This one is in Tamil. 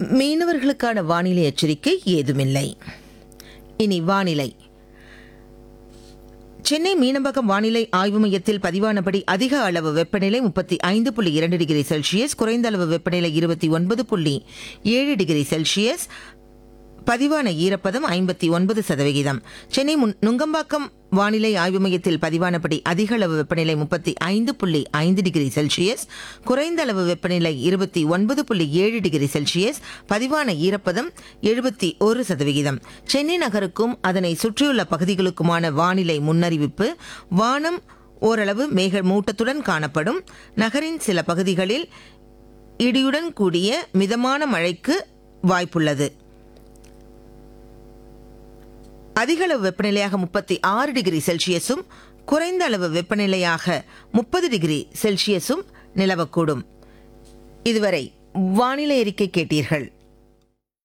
மீனவர்களுக்கான வானிலை எச்சரிக்கை ஏதுமில்லை இனி வானிலை சென்னை மீனம்பகம் வானிலை ஆய்வு மையத்தில் பதிவானபடி அதிக அளவு வெப்பநிலை முப்பத்தி ஐந்து புள்ளி இரண்டு டிகிரி செல்சியஸ் குறைந்த அளவு வெப்பநிலை இருபத்தி ஒன்பது புள்ளி ஏழு டிகிரி செல்சியஸ் பதிவான ஈரப்பதம் ஐம்பத்தி ஒன்பது சதவிகிதம் சென்னை முன் நுங்கம்பாக்கம் வானிலை ஆய்வு மையத்தில் பதிவானபடி அதிக அளவு வெப்பநிலை முப்பத்தி ஐந்து புள்ளி ஐந்து டிகிரி செல்சியஸ் குறைந்த அளவு வெப்பநிலை இருபத்தி ஒன்பது புள்ளி ஏழு டிகிரி செல்சியஸ் பதிவான ஈரப்பதம் எழுபத்தி ஒரு சதவிகிதம் சென்னை நகருக்கும் அதனை சுற்றியுள்ள பகுதிகளுக்குமான வானிலை முன்னறிவிப்பு வானம் ஓரளவு மேக மூட்டத்துடன் காணப்படும் நகரின் சில பகுதிகளில் இடியுடன் கூடிய மிதமான மழைக்கு வாய்ப்புள்ளது அதிக அளவு வெப்பநிலையாக முப்பத்தி ஆறு டிகிரி செல்சியஸும் குறைந்த அளவு வெப்பநிலையாக முப்பது டிகிரி செல்சியஸும் நிலவக்கூடும் இதுவரை வானிலை அறிக்கை கேட்டீர்கள்